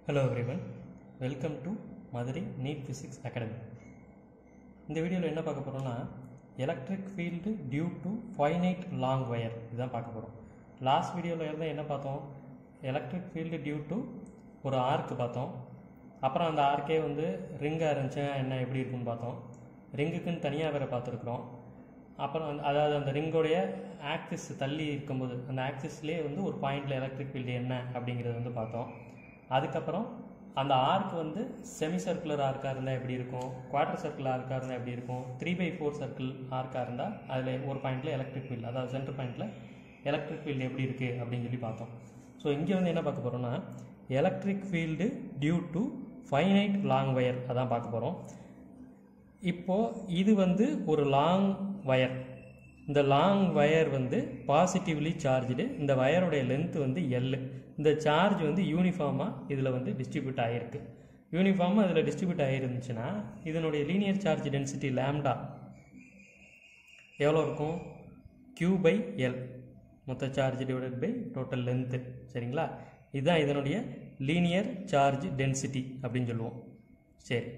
hello everyone welcome to Madurai NEET physics academy இந்த வீடியோவில் என்ன பார்க்க போகிறோம்னா electric field due to finite long wire இதுதான் பார்க்க போகிறோம் லாஸ்ட் வீடியோவில் இருந்து என்ன பார்த்தோம் எலக்ட்ரிக் ஃபீல்டு டியூ டு ஒரு ஆர்க்கு பார்த்தோம் அப்புறம் அந்த ஆர்க்கே வந்து ரிங்காக இருந்துச்சுன்னா என்ன எப்படி இருக்குன்னு பார்த்தோம் ரிங்குக்குன்னு தனியாக வேறு பார்த்துருக்குறோம் அப்புறம் அந்த- அதாவது அந்த ரிங்கோடைய ஆக்சிஸ் தள்ளி இருக்கும்போது அந்த ஆக்சிஸ்லேயே வந்து ஒரு பாயிண்டில் எலக்ட்ரிக் ஃபீல்டு என்ன அப்படிங்கிறது வந்து பார்த்தோம் அதுக்கப்புறம் அந்த ஆர்க் வந்து செமி சர்க்குலர் ஆர்க்காக இருந்தால் எப்படி இருக்கும் குவார்டர் சர்க்கிள் ஆர்க்காக இருந்தால் எப்படி இருக்கும் த்ரீ பை ஃபோர் சர்க்கிள் ஆர்க்காக இருந்தால் அதில் ஒரு பாயிண்டில் எலக்ட்ரிக் ஃபீல்டு அதாவது சென்டர் பாயிண்டில் எலக்ட்ரிக் ஃபீல்டு எப்படி இருக்குது அப்படின்னு சொல்லி பார்த்தோம் ஸோ இங்கே வந்து என்ன பார்க்க போகிறோம்னா electric field due to finite long wire அதான் பார்க்க போகிறோம் இப்போ இது வந்து ஒரு லாங் வயர் இந்த லாங் வயர் வந்து பாசிட்டிவ்லி சார்ஜ்டு இந்த வயருடைய லென்த் வந்து எல் இந்த சார்ஜ் வந்து யூனிஃபார்மாக இதில் வந்து டிஸ்ட்ரிபியூட் ஆகிருக்கு யூனிஃபார்மாக இதில் டிஸ்ட்ரிபியூட் ஆகிருந்துச்சுன்னா இதனுடைய லீனியர் சார்ஜ் டென்சிட்டி லேம்டா எவ்வளோ இருக்கும் Q பை எல் மொத்த charge divided by total length சரிங்களா இதுதான் இதனுடைய லீனியர் சார்ஜ் டென்சிட்டி அப்படின்னு சொல்லுவோம் சரி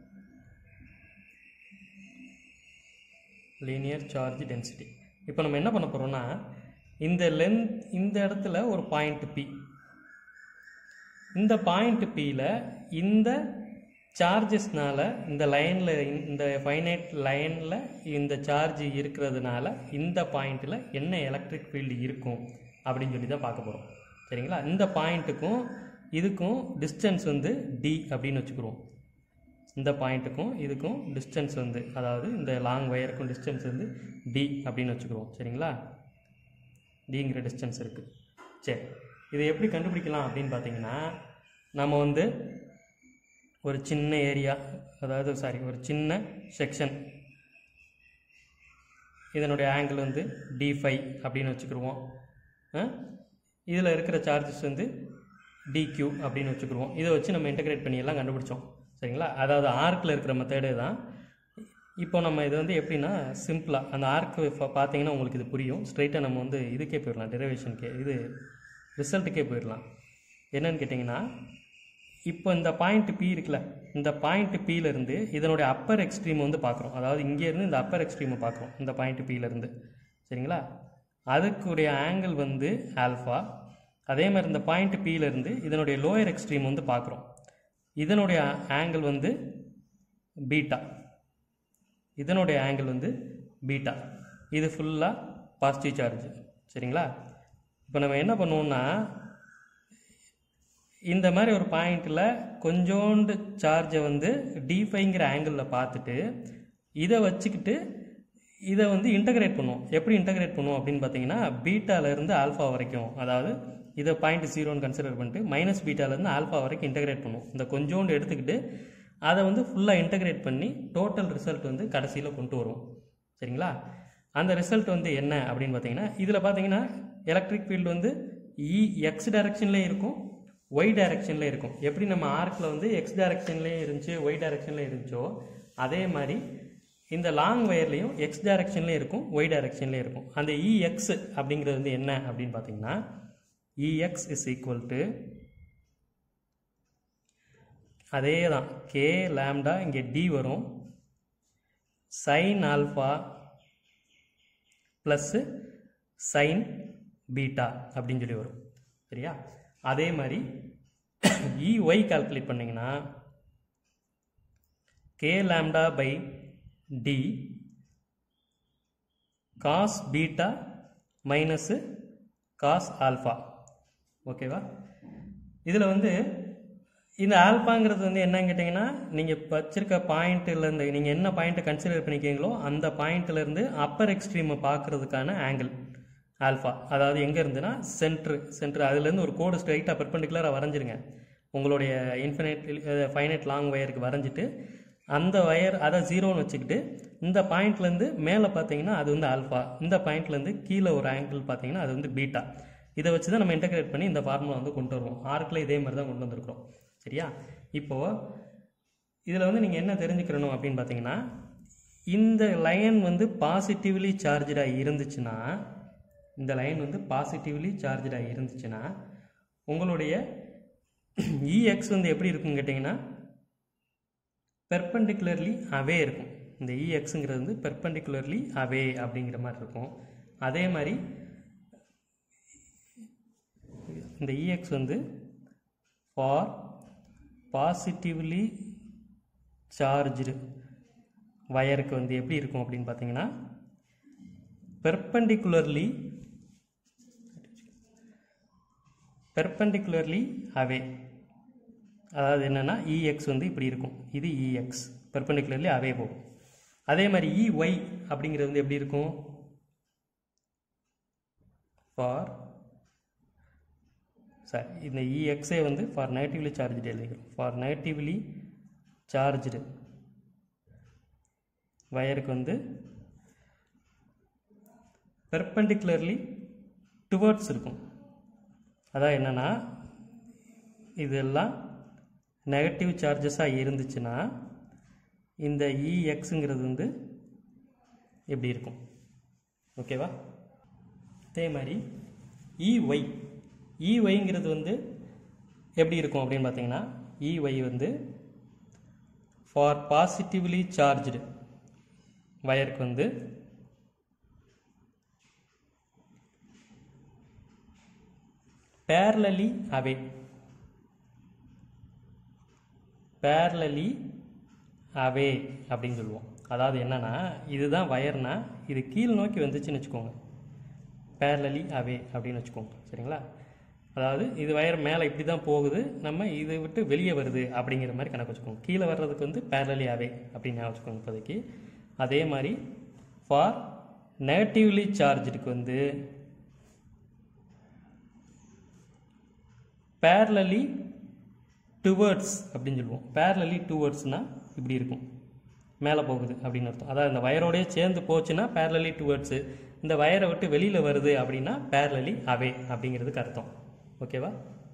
லீனியர் சார்ஜ் டென்சிட்டி இப்போ நம்ம என்ன பண்ண போகிறோம்னா இந்த லென்த் இந்த இடத்துல ஒரு பாயிண்ட் பி இந்த பாயிண்ட் பியில் இந்த சார்ஜஸ்னால இந்த லைனில் இந்த ஃபைனைட் லைனில் இந்த சார்ஜ் இருக்கிறதுனால இந்த பாயிண்டில் என்ன எலக்ட்ரிக் ஃபீல்டு இருக்கும் அப்படின்னு சொல்லி தான் பார்க்க போகிறோம் சரிங்களா இந்த பாயிண்ட்டுக்கும் இதுக்கும் டிஸ்டன்ஸ் வந்து டி அப்படின்னு வச்சுக்கிறோம் இந்த பாயிண்ட்டுக்கும் இதுக்கும் டிஸ்டன்ஸ் வந்து அதாவது இந்த லாங் ஒயருக்கும் டிஸ்டன்ஸ் வந்து டி அப்படின்னு வச்சுக்கிறோம் சரிங்களா டிங்கிற டிஸ்டன்ஸ் இருக்குது சரி இதை எப்படி கண்டுபிடிக்கலாம் அப்படின்னு பார்த்தீங்கன்னா நம்ம வந்து ஒரு சின்ன ஏரியா அதாவது சாரி ஒரு சின்ன செக்ஷன் இதனுடைய ஆங்கிள் வந்து டி ஃபைவ் அப்படின்னு வச்சுக்கிருவோம் இதில் இருக்கிற சார்ஜஸ் வந்து டிக்யூ அப்படின்னு வச்சுக்கிருவோம் இதை வச்சு நம்ம இன்டகிரேட் பண்ணி எல்லாம் கண்டுபிடிச்சோம் சரிங்களா அதாவது ஆர்க்கில் இருக்கிற மெத்தடே தான் இப்போ நம்ம இது வந்து எப்படின்னா சிம்பிளாக அந்த ஆர்க் பார்த்தீங்கன்னா உங்களுக்கு இது புரியும் ஸ்ட்ரைட்டாக நம்ம வந்து இதுக்கே போயிடலாம் டெரிவேஷனுக்கே இது ரிசல்ட்டுக்கே போயிடலாம் என்னன்னு கேட்டிங்கன்னா இப்போ இந்த பாயிண்ட் பி இருக்குல்ல இந்த பாயிண்ட் இருந்து இதனுடைய அப்பர் எக்ஸ்ட்ரீம் வந்து பார்க்குறோம் அதாவது இங்கேருந்து இந்த அப்பர் எக்ஸ்ட்ரீமை பார்க்குறோம் இந்த பாயிண்ட் இருந்து சரிங்களா அதுக்குடைய ஆங்கிள் வந்து ஆல்ஃபா அதே மாதிரி இந்த பாயிண்ட் இருந்து இதனுடைய லோயர் எக்ஸ்ட்ரீம் வந்து பார்க்குறோம் இதனுடைய ஆங்கிள் வந்து பீட்டா இதனுடைய ஆங்கிள் வந்து பீட்டா இது ஃபுல்லாக பாசிட்டிவ் சார்ஜ் சரிங்களா இப்போ நம்ம என்ன பண்ணுவோம்னா இந்த மாதிரி ஒரு பாயிண்டில் கொஞ்சோண்டு சார்ஜை வந்து டிஃபைங்கிற ஆங்கிளில் பார்த்துட்டு இதை வச்சுக்கிட்டு இதை வந்து இன்டகிரேட் பண்ணுவோம் எப்படி இன்டகிரேட் பண்ணுவோம் அப்படின்னு பார்த்தீங்கன்னா பீட்டாலேருந்து ஆல்ஃபா வரைக்கும் அதாவது இதை பாயிண்ட் ஜீரோன்னு கன்சிடர் பண்ணிட்டு மைனஸ் பீட்டாலேருந்து ஆல்ஃபா வரைக்கும் இன்டகிரேட் பண்ணுவோம் இந்த கொஞ்சோண்டு எடுத்துக்கிட்டு அதை வந்து ஃபுல்லாக இன்டகிரேட் பண்ணி டோட்டல் ரிசல்ட் வந்து கடைசியில் கொண்டு வருவோம் சரிங்களா அந்த ரிசல்ட் வந்து என்ன அப்படின்னு பார்த்தீங்கன்னா இதில் பார்த்தீங்கன்னா எலக்ட்ரிக் ஃபீல்டு வந்து இ எக்ஸ் டைரக்ஷன்லேயே இருக்கும் ஒய் டைரக்ஷனில் இருக்கும் எப்படி நம்ம ஆர்க்கில் வந்து எக்ஸ் டைரக்ஷன்லேயே இருந்துச்சு ஒய் டைரக்ஷனில் இருந்துச்சோ அதே மாதிரி இந்த லாங் ஒயர்லேயும் எக்ஸ் டைரக்ஷன்லேயே இருக்கும் ஒய் டைரக்ஷன்லேயே இருக்கும் அந்த இஎக்ஸ் அப்படிங்கிறது வந்து என்ன அப்படின்னு பார்த்தீங்கன்னா இஎக்ஸ் இஸ் ஈக்குவல் டு அதே தான் கே லேம்டா இங்கே டி வரும் sine alpha plus sine beta அப்படின்னு சொல்லி வரும் சரியா அதே மாதிரி இஒய் கால்குலேட் பண்ணிங்கன்னா k lambda by d cos beta minus cos alpha ஓகேவா இதில் வந்து இந்த ஆல்பாங்கிறது வந்து என்னன்னு கேட்டிங்கன்னா நீங்கள் வச்சிருக்க பாயிண்ட்லேருந்து நீங்கள் என்ன பாயிண்ட்டை கன்சிடர் பண்ணிக்கிறீங்களோ அந்த பாயிண்ட்லேருந்து அப்பர் எக்ஸ்ட்ரீமை பார்க்குறதுக்கான ஆங்கிள் ஆல்ஃபா அதாவது எங்கே இருந்துன்னா சென்ட்ரு சென்ட்ரு அதுலேருந்து ஒரு கோடு ஸ்ட்ரைட்டாக பெர்பெண்டிகுலராக வரைஞ்சிருங்க உங்களுடைய இன்ஃபினைட் ஃபைனைட் லாங் ஒயருக்கு வரைஞ்சிட்டு அந்த ஒயர் அதை ஜீரோன்னு வச்சுக்கிட்டு இந்த பாயிண்ட்லேருந்து மேலே பார்த்தீங்கன்னா அது வந்து ஆல்ஃபா இந்த பாயிண்ட்லேருந்து கீழே ஒரு ஆங்கிள் பார்த்தீங்கன்னா அது வந்து பீட்டா இதை வச்சு தான் நம்ம இன்டகிரேட் பண்ணி இந்த ஃபார்முலா வந்து கொண்டு வருவோம் ஆர்க்கில் இதே மாதிரி தான் கொண்டு வந்திருக்கிறோம் சரியா இப்போது இதில் வந்து நீங்கள் என்ன தெரிஞ்சுக்கிறணும் அப்படின்னு பார்த்தீங்கன்னா இந்த லைன் வந்து பாசிட்டிவ்லி சார்ஜாக இருந்துச்சுன்னா இந்த லைன் வந்து பாசிட்டிவ்லி சார்ஜாக இருந்துச்சுன்னா உங்களுடைய இஎக்ஸ் வந்து எப்படி இருக்குன்னு கேட்டிங்கன்னா பெர்பெண்டிகுலர்லி அவே இருக்கும் இந்த இஎக்ஸுங்கிறது வந்து பெர்பெண்டிகுலர்லி அவே அப்படிங்கிற மாதிரி இருக்கும் அதே மாதிரி இந்த இஎக்ஸ் வந்து ஃபார் பாசிட்டிவ்லி சார்ஜ்டு வயருக்கு வந்து எப்படி இருக்கும் அப்படின்னு பார்த்தீங்கன்னா பெர்பெண்டிகுலர்லி பெர்பெண்டிகுலர்லி அவே அதாவது என்னென்னா இஎக்ஸ் வந்து இப்படி இருக்கும் இது இஎக்ஸ் பெர்பெண்டிகுலர்லி அவே போகும் அதே மாதிரி இஒய் அப்படிங்கிறது வந்து எப்படி இருக்கும் ஃபார் சார் இந்த இஎக்ஸே வந்து ஃபார் நெகட்டிவ்லி சார்ஜ்டு எழுதிக்கிறோம் ஃபார் நெகட்டிவ்லி சார்ஜ்டு வயருக்கு வந்து பெர்பெண்டிகுலர்லி டுவர்ட்ஸ் இருக்கும் அதான் என்னென்னா இதெல்லாம் நெகட்டிவ் சார்ஜஸாக இருந்துச்சுன்னா இந்த இஎக்ஸுங்கிறது வந்து எப்படி இருக்கும் ஓகேவா அதே மாதிரி இஒய் இஒய்ங்கிறது வந்து எப்படி இருக்கும் அப்படின்னு பார்த்தீங்கன்னா இஒய் வந்து ஃபார் பாசிட்டிவ்லி சார்ஜ்டு வயருக்கு வந்து பேரலி அவே பேரலி அவே அப்படின்னு சொல்லுவோம் அதாவது என்னன்னா இதுதான் வயர்னா இது கீழ் நோக்கி வந்துச்சுன்னு வச்சுக்கோங்க பேரலி அவே அப்படின்னு வச்சுக்கோங்க சரிங்களா அதாவது இது வயர் மேலே இப்படி தான் போகுது நம்ம இதை விட்டு வெளியே வருது அப்படிங்கிற மாதிரி கணக்கு வச்சுக்கோங்க கீழே வர்றதுக்கு வந்து பேரலி அவே அப்படின்னு ஞாபகம் வச்சுக்கோங்க இப்போதைக்கு அதே மாதிரி ஃபார் நெகட்டிவ்லி சார்ஜுக்கு வந்து பேரலி டுவர்ட்ஸ் அப்படின்னு சொல்லுவோம் பேரலி டுவர்ட்ஸ்னால் இப்படி இருக்கும் மேலே போகுது அப்படின்னு அர்த்தம் அதாவது இந்த வயரோடய சேர்ந்து போச்சுன்னா பேரலி டுவர்ட்ஸு இந்த வயரை விட்டு வெளியில் வருது அப்படின்னா பேரலி அவே அப்படிங்கிறதுக்கு அர்த்தம் ஓகேவா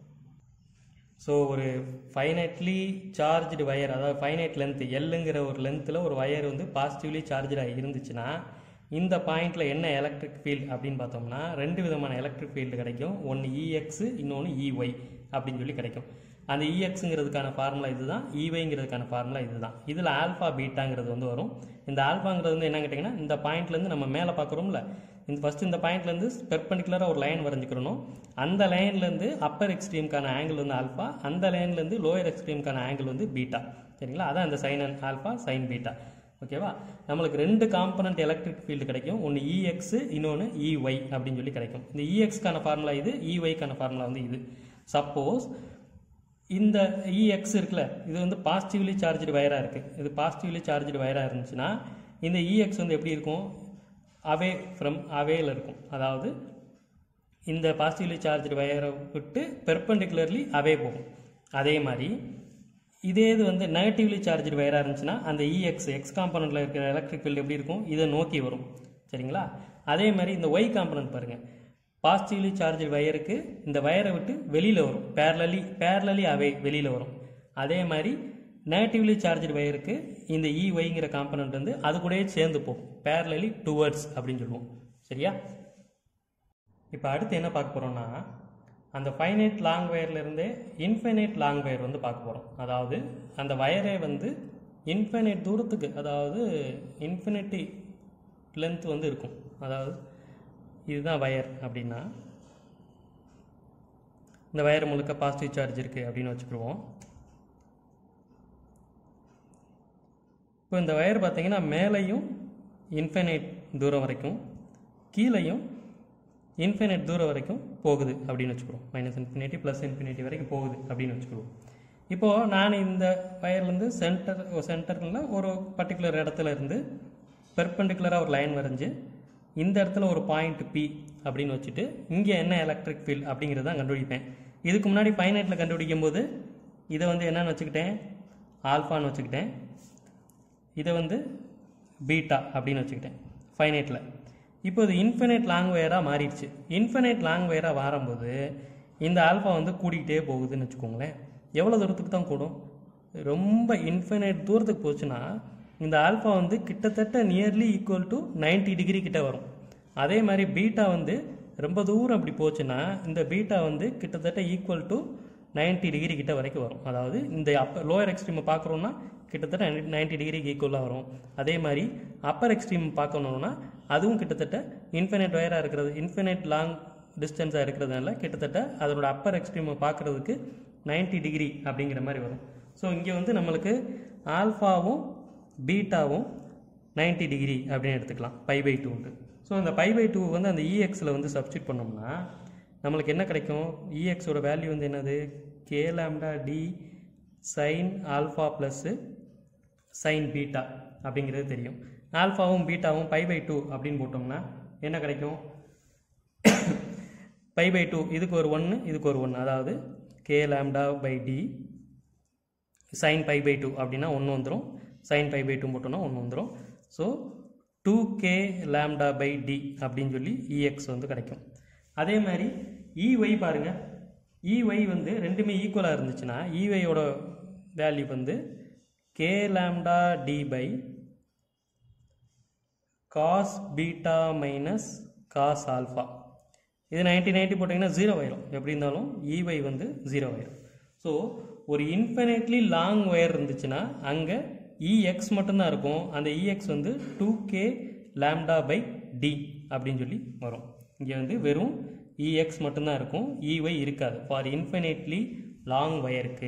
ஸோ ஒரு ஃபைனைட்லி சார்ஜ்டு வயர் அதாவது ஃபைனைட் லென்த் எல்லுங்கிற ஒரு லென்த்தில் ஒரு வயர் வந்து பாசிட்டிவ்லி சார்ஜாக இருந்துச்சுன்னா இந்த பாயிண்டில் என்ன எலக்ட்ரிக் ஃபீல்டு அப்படின்னு பார்த்தோம்னா ரெண்டு விதமான எலக்ட்ரிக் ஃபீல்டு கிடைக்கும் ஒன்று இஎக்ஸு இன்னொன்று இஒய் அப்படின்னு சொல்லி கிடைக்கும் அந்த இஎக்ஸுங்கிறதுக்கான ஃபார்முலா இதுதான் இவைங்கிறதுக்கான ஃபார்முலா இதுதான் இதில் ஆல்ஃபா பீட்டாங்கிறது வந்து வரும் இந்த ஆல்ஃபாங்கிறது வந்து என்ன கேட்டிங்கன்னா இந்த பாயிண்ட்லேருந்து நம்ம மேலே பார்க்குறோம்ல இந்த ஃபஸ்ட்டு இந்த பாயிண்ட்லேருந்து பெர்பெண்டிகுலராக ஒரு லைன் வரைஞ்சிக்கிறணும் அந்த லைன்லேருந்து அப்பர் எக்ஸ்ட்ரீமுக்கான ஆங்கிள் வந்து ஆல்ஃபா அந்த லைன்லேருந்து லோயர் எக்ஸ்ட்ரீமுக்கான ஆங்கிள் வந்து பீட்டா சரிங்களா அதான் அந்த sine and alpha sine beta ஓகேவா நம்மளுக்கு ரெண்டு காம்பனண்ட் எலக்ட்ரிக் ஃபீல்டு கிடைக்கும் ஒன்று இஎக்ஸ் இன்னொன்று இஒய் அப்படின்னு சொல்லி கிடைக்கும் இந்த இஎக்ஸ்க்கான ஃபார்முலா இது இஒய்க்கான ஃபார்முலா வந்து இது சப்போஸ் இந்த இஎக்ஸ் இருக்குல்ல இது வந்து பாசிட்டிவ்லி சார்ஜ்டு வயராக இருக்குது இது பாசிட்டிவ்லி சார்ஜ்டு வயராக இருந்துச்சுன்னா இந்த இஎக்ஸ் வந்து எப்படி இருக்கும் அவே ஃப்ரம் அவேல இருக்கும் அதாவது இந்த பாசிட்டிவ்லி சார்ஜ்டு வயரை விட்டு பெர்பெண்டிகுலர்லி அவே போகும் அதே மாதிரி இதே இது வந்து நெகட்டிவ்லி சார்ஜ்டு வயராக இருந்துச்சுன்னா அந்த இஎக்ஸ் எக்ஸ் காம்பனண்ட்டில் இருக்கிற எலக்ட்ரிக் ஃபீல்டு எப்படி இருக்கும் இதை நோக்கி வரும் சரிங்களா அதே மாதிரி இந்த ஒய் காம்பனண்ட் பாருங்கள் பாசிட்டிவ்லி சார்ஜ் வயருக்கு இந்த வயரை விட்டு வெளியில் வரும் பேரலி பேரலி அவே வெளியில் வரும் அதே மாதிரி நெகட்டிவ்லி சார்ஜ் வயருக்கு இந்த இஒய்ங்கிற காம்பனண்ட் வந்து அது கூடயே சேர்ந்து போகும் பேரலி டுவர்ட்ஸ் அப்படின்னு சொல்லுவோம் சரியா இப்போ அடுத்து என்ன பார்க்க போகிறோம்னா அந்த ஃபைனைட் லாங் வயர்லேருந்தே இன்ஃபைனைட் லாங் வயர் வந்து பார்க்க போகிறோம் அதாவது அந்த வயரே வந்து இன்ஃபைனைட் தூரத்துக்கு அதாவது இன்ஃபினிட்டி லென்த் வந்து இருக்கும் அதாவது இதுதான் வயர் அப்படின்னா இந்த வயர் முழுக்க பாசிட்டிவ் சார்ஜ் இருக்குது அப்படின்னு வச்சுக்கிடுவோம் இப்போ இந்த வயர் பார்த்தீங்கன்னா மேலேயும் இன்ஃபைனைட் தூரம் வரைக்கும் கீழேயும் இன்ஃபைனைட் தூரம் வரைக்கும் போகுது அப்படின்னு வச்சுக்கிறோம் மைனஸ் இன்ஃபினிட்டி ப்ளஸ் இன்ஃபினிட்டி வரைக்கும் போகுது அப்படின்னு வச்சுக்கிறோம் இப்போது நான் இந்த வயர்லேருந்து சென்டர் சென்டரில் ஒரு பர்டிகுலர் இடத்துல இருந்து பெர்பெண்டிகுலராக ஒரு லைன் வரைஞ்சி இந்த இடத்துல ஒரு பாயிண்ட் பி அப்படின்னு வச்சுட்டு இங்கே என்ன எலக்ட்ரிக் ஃபீல்ட் அப்படிங்கிறத தான் கண்டுபிடிப்பேன் இதுக்கு முன்னாடி ஃபைனைட்டில் கண்டுபிடிக்கும் போது இதை வந்து என்னன்னு வச்சுக்கிட்டேன் ஆல்ஃபான்னு வச்சுக்கிட்டேன் இதை வந்து பீட்டா அப்படின்னு வச்சுக்கிட்டேன் ஃபைனைட்டில் இப்போ இது இன்ஃபினைட் லாங் வயராக மாறிடுச்சு இன்ஃபினைட் லாங் வயராக மாறும்போது இந்த ஆல்ஃபா வந்து கூடிக்கிட்டே போகுதுன்னு வச்சுக்கோங்களேன் எவ்வளோ தூரத்துக்கு தான் கூடும் ரொம்ப இன்ஃபினைட் தூரத்துக்கு போச்சுன்னா இந்த ஆல்ஃபா வந்து கிட்டத்தட்ட நியர்லி ஈக்குவல் டு 90 டிகிரி கிட்ட வரும் அதே மாதிரி பீட்டா வந்து ரொம்ப தூரம் அப்படி போச்சுன்னா இந்த பீட்டா வந்து கிட்டத்தட்ட ஈக்குவல் டு 90 டிகிரி கிட்ட வரைக்கும் வரும் அதாவது இந்த அப்பர் லோயர் எக்ஸ்ட்ரீமை பார்க்குறோன்னா கிட்டத்தட்ட நைன்டி டிகிரிக்கு ஈக்குவலாக வரும் அதே மாதிரி அப்பர் எக்ஸ்ட்ரீம் பார்க்கணுன்னா அதுவும் கிட்டத்தட்ட இன்ஃபினைட் ஒயராக இருக்கிறது இன்ஃபினைட் லாங் டிஸ்டன்ஸாக இருக்கிறதுனால கிட்டத்தட்ட அதனோட அப்பர் எக்ஸ்ட்ரீமை பார்க்குறதுக்கு 90 டிகிரி அப்படிங்கிற மாதிரி வரும் ஸோ இங்கே வந்து நம்மளுக்கு ஆல்ஃபாவும் பீட்டாவும் 90 டிகிரி அப்படின்னு எடுத்துக்கலாம் பை பை டூன்ட்டு ஸோ இந்த பை பை டூ வந்து அந்த இஎக்ஸில் வந்து சப்ஸ்டியூட் பண்ணோம்னா நம்மளுக்கு என்ன கிடைக்கும் இஎக்ஸோட வேல்யூ வந்து என்னது k lambda d sine alpha plus sine beta அப்படிங்கிறது தெரியும் ஆல்ஃபாவும் பீட்டாவும் பை பை டூ அப்படின்னு போட்டோம்னா என்ன கிடைக்கும் பை பை டூ இதுக்கு ஒரு ஒன்று இதுக்கு ஒரு ஒன்று அதாவது k lambda by d sine pi by two அப்படின்னா ஒன்று வந்துடும் சைன் பை பை டூ போட்டோம்னா ஒன்று வந்துடும் so two k lambda by d அப்படின்னு சொல்லி இஎக்ஸ் வந்து கிடைக்கும் அதே மாதிரி இஒய் பாருங்கள் இஒய் வந்து ரெண்டுமே ஈக்குவலாக இருந்துச்சுன்னா இஒயோட வேல்யூ வந்து k lambda d by cos beta minus cos alpha இது நைன்டி நைன்ட்டி போட்டிங்கன்னா ஜீரோ ஆயிரும் எப்படி இருந்தாலும் இஒய் வந்து ஜீரோ ஆயிரும் ஸோ ஒரு இன்ஃபினைட்லி லாங் ஒயர் இருந்துச்சுன்னா அங்கே இஎக்ஸ் மட்டும்தான் இருக்கும் அந்த இஎக்ஸ் வந்து two k lambda by d அப்படின்னு சொல்லி வரும் இங்கே வந்து வெறும் இஎக்ஸ் மட்டும்தான் இருக்கும் இஒய் இருக்காது ஃபார் இன்ஃபினைட்லி லாங் ஒயருக்கு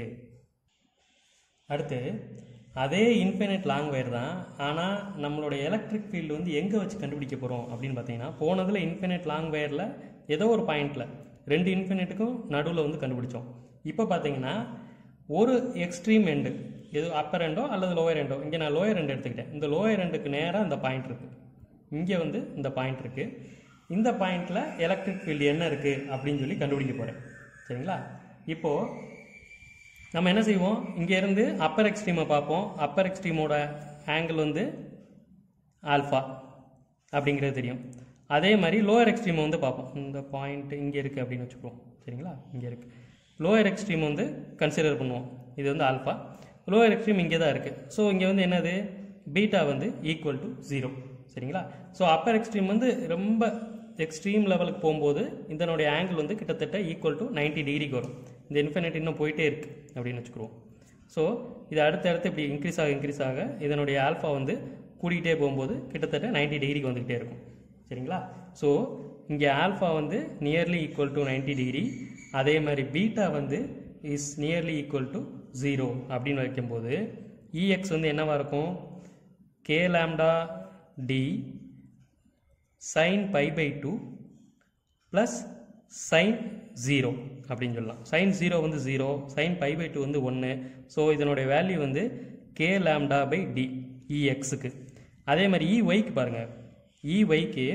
அடுத்து அதே இன்ஃபினைட் லாங் ஒயர் தான் ஆனால் நம்மளோட எலக்ட்ரிக் ஃபீல்டு வந்து எங்கே வச்சு கண்டுபிடிக்க போகிறோம் அப்படின்னு பார்த்தீங்கன்னா போனதில் இன்ஃபினைட் லாங் ஒயரில் ஏதோ ஒரு பாயிண்டில் ரெண்டு இன்ஃபினைட்டுக்கும் நடுவில் வந்து கண்டுபிடிச்சோம் இப்போ பார்த்தீங்கன்னா ஒரு எக்ஸ்ட்ரீம் எண்டு எது அப்பர் எண்டோ அல்லது லோயர் எண்டோ இங்கே நான் லோயர் எண்ட் எடுத்துக்கிட்டேன் இந்த லோயர் எண்டுக்கு நேராக இந்த பாயிண்ட் இருக்குது இங்கே வந்து இந்த பாயிண்ட் இருக்குது இந்த பாயிண்டில் எலக்ட்ரிக் ஃபீல்டு என்ன இருக்குது அப்படின்னு சொல்லி கண்டுபிடிக்க போகிறேன் சரிங்களா இப்போது நம்ம என்ன செய்வோம் இங்கேருந்து அப்பர் எக்ஸ்ட்ரீமை பார்ப்போம் அப்பர் எக்ஸ்ட்ரீமோட ஆங்கிள் வந்து ஆல்ஃபா அப்படிங்கிறது தெரியும் அதே மாதிரி லோயர் எக்ஸ்ட்ரீமை வந்து பார்ப்போம் இந்த பாயிண்ட் இங்கே இருக்குது அப்படின்னு வச்சுக்குவோம் சரிங்களா இங்கே இருக்குது லோயர் எக்ஸ்ட்ரீம் வந்து கன்சிடர் பண்ணுவோம் இது வந்து ஆல்ஃபா லோயர் எக்ஸ்ட்ரீம் இங்கே தான் இருக்குது ஸோ இங்கே வந்து என்னது பீட்டா வந்து ஈக்குவல் டு ஜீரோ சரிங்களா ஸோ அப்பர் எக்ஸ்ட்ரீம் வந்து ரொம்ப எக்ஸ்ட்ரீம் லெவலுக்கு போகும்போது இதனுடைய ஆங்கிள் வந்து கிட்டத்தட்ட ஈக்குவல் டு 90 டிகிரிக்கு வரும் இந்த இன்ஃபினிட் இன்னும் போயிட்டே இருக்கு அப்படின்னு வச்சுக்குருவோம் ஸோ இது அடுத்து அடுத்து இப்படி இன்க்ரீஸ் ஆக இன்க்ரீஸ் ஆக இதனுடைய ஆல்ஃபா வந்து கூட்டிகிட்டே போகும்போது கிட்டத்தட்ட 90 டிகிரிக்கு வந்துக்கிட்டே இருக்கும் சரிங்களா ஸோ இங்கே ஆல்ஃபா வந்து நியர்லி ஈக்குவல் டு 90 டிகிரி அதே மாதிரி பீட்டா வந்து is nearly equal to zero அப்படின்னு வைக்கும்போது இஎக்ஸ் வந்து என்னவா இருக்கும் k lambda d sine pi by two plus sine zero அப்படின்னு சொல்லலாம் சைன் ஜீரோ வந்து zero sine pi by two வந்து ஒன்று ஸோ இதனுடைய வேல்யூ வந்து கே லேம்டா பை டி இஎக்ஸுக்கு அதே மாதிரி இஒய்க்கு பாருங்கள் இஒய்க்கு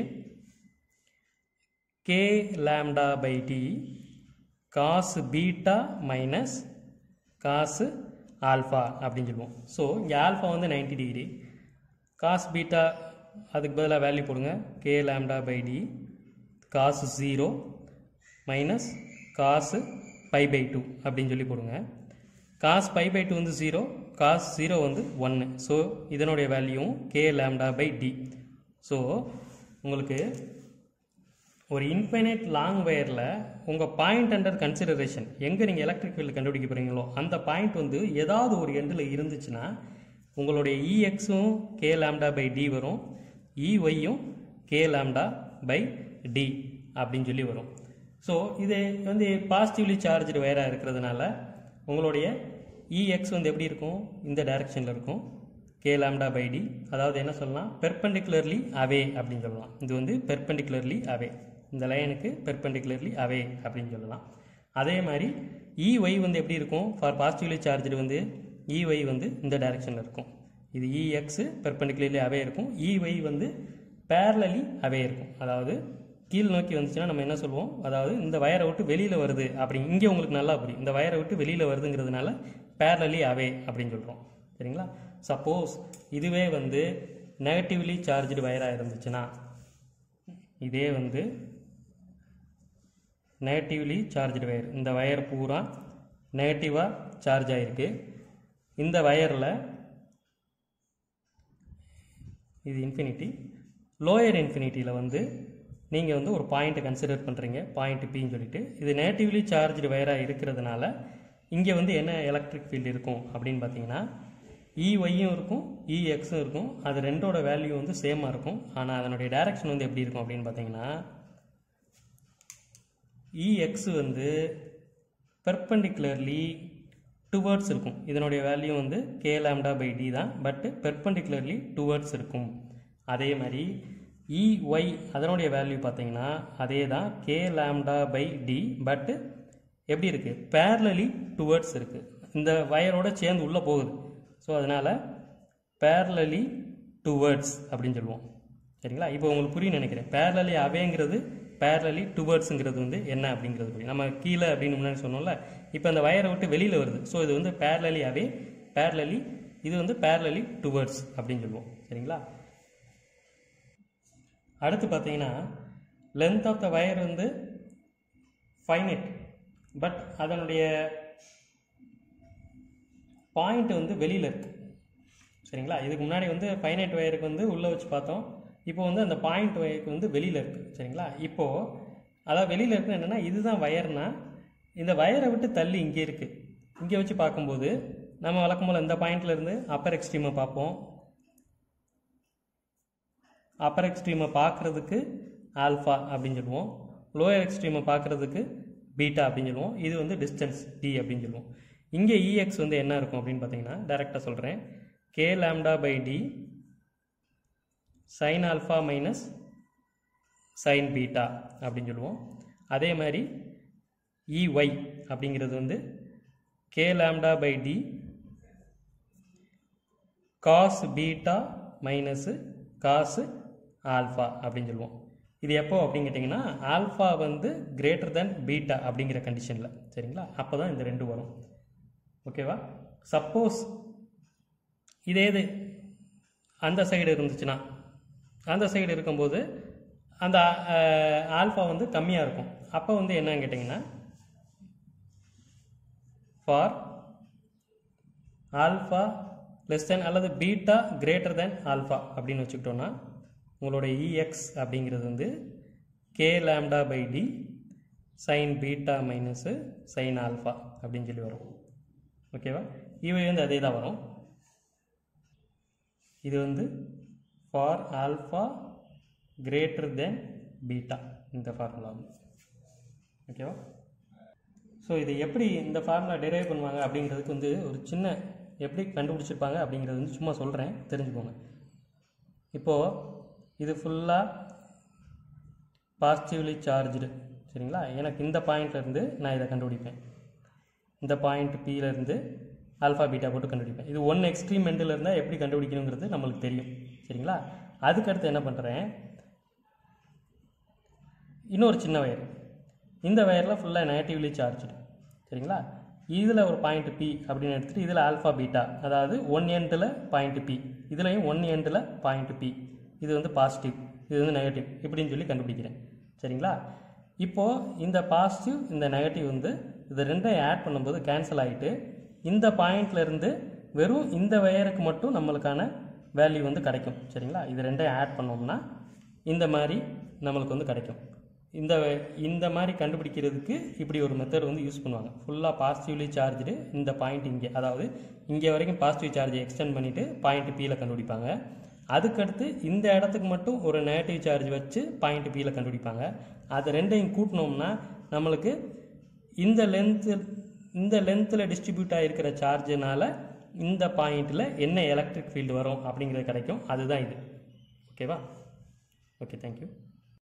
k lambda by d cos beta minus cos alpha அப்படின்னு சொல்லுவோம் ஸோ இங்கே ஆல்ஃபா வந்து 90 டிகிரி காஸ் பீட்டா அதுக்கு பதிலாக வேல்யூ போடுங்க k lambda by d cos zero minus cos pi by two அப்படின்னு சொல்லி போடுங்க காஸ் பை பை டூ வந்து ஜீரோ காஸ் ஜீரோ வந்து ஒன்று ஸோ இதனுடைய வேல்யூவும் k lambda by d so உங்களுக்கு ஒரு இன்ஃபைனைட் லாங் வயரில் உங்கள் பாயிண்ட் அண்டர் கன்சிடரேஷன் எங்கே நீங்கள் எலக்ட்ரிக் ஃபீல்டு கண்டுபிடிக்க போகிறீங்களோ அந்த பாயிண்ட் வந்து ஏதாவது ஒரு எண்டில் இருந்துச்சுன்னா உங்களுடைய இஎக்ஸும் கே லேம்டா பை டி வரும் இஒய்யும் கே லேம்டா பை டி அப்படின்னு சொல்லி வரும் ஸோ இது வந்து பாசிட்டிவ்லி சார்ஜ்டு வயராக இருக்கிறதுனால உங்களுடைய இஎக்ஸ் வந்து எப்படி இருக்கும் இந்த டைரக்ஷனில் இருக்கும் கே லேம்டா பை டி அதாவது என்ன சொல்லலாம் பெர்பெண்டிகுலர்லி அவே அப்படின்னு சொல்லலாம் இது வந்து பெர்பெண்டிகுலர்லி அவே இந்த லைனுக்கு பெர்பெண்டிகுலர்லி அவே அப்படின்னு சொல்லலாம் அதே மாதிரி இஒய் வந்து எப்படி இருக்கும் ஃபார் பாசிட்டிவ்லி சார்ஜ்டு வந்து இஒய் வந்து இந்த டைரக்ஷனில் இருக்கும் இது இஎக்ஸ் பெர்பெண்டிகுலர்லி அவே இருக்கும் இஒய் வந்து பேரலி அவே இருக்கும் அதாவது கீழ் நோக்கி வந்துச்சுன்னா நம்ம என்ன சொல்லுவோம் அதாவது இந்த வயரை விட்டு வெளியில் வருது அப்படி இங்கே உங்களுக்கு நல்லா புரியும் இந்த வயரை விட்டு வெளியில் வருதுங்கிறதுனால பேரலி அவே அப்படின்னு சொல்கிறோம் சரிங்களா சப்போஸ் இதுவே வந்து நெகட்டிவ்லி சார்ஜ்டு வயராக இருந்துச்சுன்னா இதே வந்து நெகட்டிவ்லி சார்ஜ்டு வயர் இந்த வயர் பூரா நெகட்டிவாக சார்ஜ் ஆகிருக்கு இந்த வயரில் இது இன்ஃபினிட்டி லோயர் இன்ஃபினிட்டியில் வந்து நீங்கள் வந்து ஒரு பாயிண்ட்டை கன்சிடர் பண்ணுறீங்க பாயிண்ட் பின்னு சொல்லிட்டு இது நேட்டிவ்லி சார்ஜ்டு வயராக இருக்கிறதுனால இங்கே வந்து என்ன எலக்ட்ரிக் ஃபீல்டு இருக்கும் அப்படின்னு பார்த்தீங்கன்னா இஒய்யும் இருக்கும் இஎக்ஸும் இருக்கும் அது ரெண்டோட வேல்யூ வந்து சேமாக இருக்கும் ஆனால் அதனுடைய டைரக்ஷன் வந்து எப்படி இருக்கும் அப்படின்னு பார்த்தீங்கன்னா இஎக்ஸ் வந்து பெர்பெண்டிகுலர்லி டுவர்ட்ஸ் இருக்கும் இதனுடைய வேல்யூ வந்து கே லேம்டா பை டி தான் பட்டு பெர்பெண்டிகுலர்லி டுவர்ட்ஸ் இருக்கும் அதே மாதிரி இஒய் அதனுடைய வேல்யூ பார்த்தீங்கன்னா அதே தான் கே லேம்டா பை டி பட்டு எப்படி இருக்குது பேரலி டுவர்ட்ஸ் இருக்குது இந்த வயரோட சேர்ந்து உள்ளே போகுது ஸோ அதனால் பேரலி டுவர்ட்ஸ் அப்படின்னு சொல்லுவோம் சரிங்களா இப்போ உங்களுக்கு புரியும் நினைக்கிறேன் பேரலி அவேங்கிறது பேரலி டுவர்ட்ஸுங்கிறது வந்து என்ன அப்படிங்கிறது புரியும் நம்ம கீழே அப்படின்னு முன்னாடி சொன்னோம்ல இப்போ அந்த வயரை விட்டு வெளியில் வருது ஸோ இது வந்து பேரலி அவே பேரலி இது வந்து பேரலி டுவர்ட்ஸ் அப்படின்னு சொல்லுவோம் சரிங்களா அடுத்து பார்த்தீங்கன்னா லென்த் ஆஃப் த வயர் வந்து ஃபைனைட் பட் அதனுடைய பாயிண்ட் வந்து வெளியில் இருக்குது சரிங்களா இதுக்கு முன்னாடி வந்து ஃபைனைட் வயருக்கு வந்து உள்ளே வச்சு பார்த்தோம் இப்போ வந்து அந்த பாயிண்ட் வயருக்கு வந்து வெளியில் இருக்குது சரிங்களா இப்போது அதாவது வெளியில் இருக்குது என்னென்னா இதுதான் வயர்னா இந்த வயரை விட்டு தள்ளி இங்கே இருக்குது இங்கே வச்சு பார்க்கும்போது நம்ம வழக்கம் போல் இந்த பாயிண்ட்ல இருந்து அப்பர் எக்ஸ்ட்ரீமை பார்ப்போம் அப்பர் எக்ஸ்ட்ரீமை பார்க்குறதுக்கு ஆல்ஃபா அப்படின்னு சொல்லுவோம் லோயர் எக்ஸ்ட்ரீமை பார்க்குறதுக்கு பீட்டா அப்படின்னு சொல்லுவோம் இது வந்து டிஸ்டன்ஸ் டி அப்படின்னு சொல்லுவோம் இங்கே இஎக்ஸ் வந்து என்ன இருக்கும் அப்படின்னு பார்த்தீங்கன்னா டைரெக்டாக சொல்கிறேன் k lambda by d sine alpha minus sine beta அப்படின்னு சொல்லுவோம் அதே மாதிரி இஒய் அப்படிங்கிறது வந்து k lambda by d cos beta minus cos alpha அப்படின்னு சொல்லுவோம் இது எப்போ அப்படின்னு கேட்டிங்கன்னா ஆல்ஃபா வந்து கிரேட்டர் தென் பீட்டா அப்படிங்கிற கண்டிஷனில் சரிங்களா அப்போ தான் இந்த ரெண்டு வரும் ஓகேவா சப்போஸ் இதே இது அந்த சைடு இருந்துச்சுன்னா அந்த சைடு இருக்கும்போது அந்த ஆல்ஃபா வந்து கம்மியாக இருக்கும் அப்போ வந்து என்னன்னு கேட்டிங்கன்னா ஃபார் ஆல்ஃபா லெஸ் தென் அல்லது பீட்டா கிரேட்டர் தென் ஆல்ஃபா அப்படின்னு வச்சுக்கிட்டோன்னா உங்களோட இஎக்ஸ் அப்படிங்கிறது வந்து k lambda by d sine beta minus sine alpha அப்படின்னு சொல்லி வரும் ஓகேவா இவை வந்து அதே தான் வரும் இது வந்து for alpha greater than beta இந்த ஃபார்முலா வந்து ஓகேவா ஸோ இது எப்படி இந்த ஃபார்முலா டெரைவ் பண்ணுவாங்க அப்படிங்கிறதுக்கு வந்து ஒரு சின்ன எப்படி கண்டுபிடிச்சிருப்பாங்க அப்படிங்கிறது வந்து சும்மா சொல்கிறேன் தெரிஞ்சுக்கோங்க இப்போது இது ஃபுல்லாக பாசிட்டிவ்லி சார்ஜ்டு சரிங்களா எனக்கு இந்த பாயிண்ட்லேருந்து நான் இதை கண்டுபிடிப்பேன் இந்த பாயிண்ட் பியிலேருந்து ஆல்ஃபா பீட்டா போட்டு கண்டுபிடிப்பேன் இது ஒன் எக்ஸ்ட்ரீம் எண்டில் இருந்தால் எப்படி கண்டுபிடிக்கணுங்கிறது நம்மளுக்கு தெரியும் சரிங்களா அதுக்கடுத்து என்ன பண்ணுறேன் இன்னொரு சின்ன வயர் இந்த வயரில் ஃபுல்லாக நெகட்டிவ்லி சார்ஜ்டு சரிங்களா இதில் ஒரு பாயிண்ட் பி அப்படின்னு எடுத்துகிட்டு இதில் ஆல்ஃபா பீட்டா அதாவது ஒன் எண்டில் பாயிண்ட் பி இதுலேயும் ஒன் எண்டில் பாயிண்ட் பி இது வந்து பாசிட்டிவ் இது வந்து நெகட்டிவ் இப்படின்னு சொல்லி கண்டுபிடிக்கிறேன் சரிங்களா இப்போது இந்த பாசிட்டிவ் இந்த நெகட்டிவ் வந்து இது ரெண்டையும் ஆட் பண்ணும்போது கேன்சல் ஆகிட்டு இந்த பாயிண்ட்லேருந்து வெறும் இந்த வயருக்கு மட்டும் நம்மளுக்கான வேல்யூ வந்து கிடைக்கும் சரிங்களா இது ரெண்டையும் ஆட் பண்ணோம்னா இந்த மாதிரி நம்மளுக்கு வந்து கிடைக்கும் இந்த இந்த மாதிரி கண்டுபிடிக்கிறதுக்கு இப்படி ஒரு மெத்தட் வந்து யூஸ் பண்ணுவாங்க ஃபுல்லாக பாசிட்டிவ்லி சார்ஜ்டு இந்த பாயிண்ட் இங்கே அதாவது இங்கே வரைக்கும் பாசிட்டிவ் சார்ஜை எக்ஸ்டெண்ட் பண்ணிவிட்டு பாயிண்ட் பியில் கண்டுபிடிப்பாங்க அதுக்கடுத்து இந்த இடத்துக்கு மட்டும் ஒரு நெகட்டிவ் சார்ஜ் வச்சு பாயிண்ட் பியில் கண்டுபிடிப்பாங்க அது ரெண்டையும் கூட்டினோம்னா நம்மளுக்கு இந்த லென்த்து இந்த லென்த்தில் டிஸ்ட்ரிபியூட் ஆகிருக்கிற சார்ஜினால் இந்த பாயிண்டில் என்ன எலக்ட்ரிக் ஃபீல்டு வரும் அப்படிங்கிறது கிடைக்கும் அதுதான் இது ஓகேவா ஓகே தேங்க்யூ